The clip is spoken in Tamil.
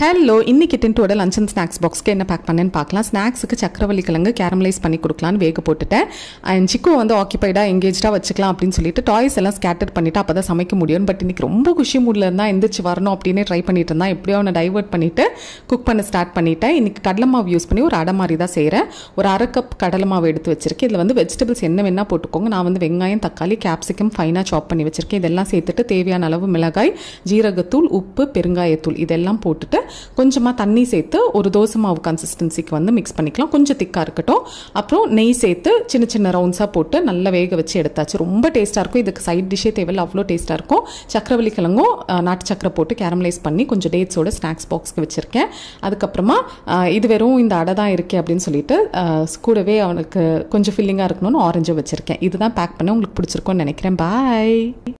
ஹலோ இன்னைக்கு டென்ட்டோட லஞ்ச் அண்ட் ஸ்நாக்ஸ் பாக்ஸ்க்கு என்ன பேக் பண்ணேன்னு பார்க்கலாம் ஸ்நாக்ஸுக்கு சக்கரவள்ளி கிழங்கு கேரமலைஸ் பண்ணி கொடுக்கலான்னு வேக போட்டுட்டேன் அண்ட் சிக்கு வந்து ஆக்கியபைடாக எங்கேஜாக வச்சுக்கலாம் அப்படின்னு சொல்லிட்டு டாய்ஸ் எல்லாம் ஸ்கேட்டர் பண்ணிட்டு அப்போ தான் சமைக்க முடியும் பட் இன்னைக்கு ரொம்ப குஷி மூடில் இருந்தால் எந்திரிச்சு வரணும் அப்படின்னு ட்ரை பண்ணிட்டு இருந்தான் எப்படியோ அவனை டைவர்ட் பண்ணிட்டு குக் பண்ண ஸ்டார்ட் பண்ணிட்டேன் இன்னைக்கு கடலை மாவு யூஸ் பண்ணி ஒரு அடை மாதிரி தான் செய்கிறேன் ஒரு அரை கப் கடலை மாவு எடுத்து வச்சிருக்கேன் இதில் வந்து வெஜிடபிள்ஸ் என்ன வேணால் போட்டுக்கோங்க நான் வந்து வெங்காயம் தக்காளி கேப்சிகம் ஃபைனாக சாப் பண்ணி வச்சிருக்கேன் இதெல்லாம் சேர்த்துட்டு தேவையான அளவு மிளகாய் ஜீரகத்தூள் உப்பு பெருங்காயத்தூள் இதெல்லாம் போட்டுட்டு கொஞ்சமாக தண்ணி சேர்த்து ஒரு தோசை மாவு கன்சிஸ்டன்சிக்கு வந்து மிக்ஸ் பண்ணிக்கலாம் கொஞ்சம் திக்காக இருக்கட்டும் அப்புறம் நெய் சேர்த்து சின்ன சின்ன ரவுண்ட்ஸாக போட்டு நல்லா வேக வச்சு எடுத்தாச்சு ரொம்ப டேஸ்ட்டாக இருக்கும் இதுக்கு சைட் டிஷ்ஷே தேவையில்ல அவ்வளோ டேஸ்ட்டாக இருக்கும் சக்கரவள்ளி கிழங்கும் அஹ், நாட்டு சக்கரை போட்டு கேரமலைஸ் பண்ணி கொஞ்சம் டேட்ஸோட ஸ்நாக்ஸ் பாக்ஸ்க்கு வச்சுருக்கேன் அதுக்கப்புறமா அஹ், இது வெறும் இந்த அடை தான் இருக்கே அப்படின்னு சொல்லிட்டு அஹ், கூடவே அவனுக்கு கொஞ்சம் ஃபில்லிங்காக இருக்கணும்னு ஆரஞ்சு வச்சுருக்கேன் இதுதான் பேக் பண்ண உங்களுக்கு பிடிச்சிருக்கும்னு நினைக்கிறேன் பாய்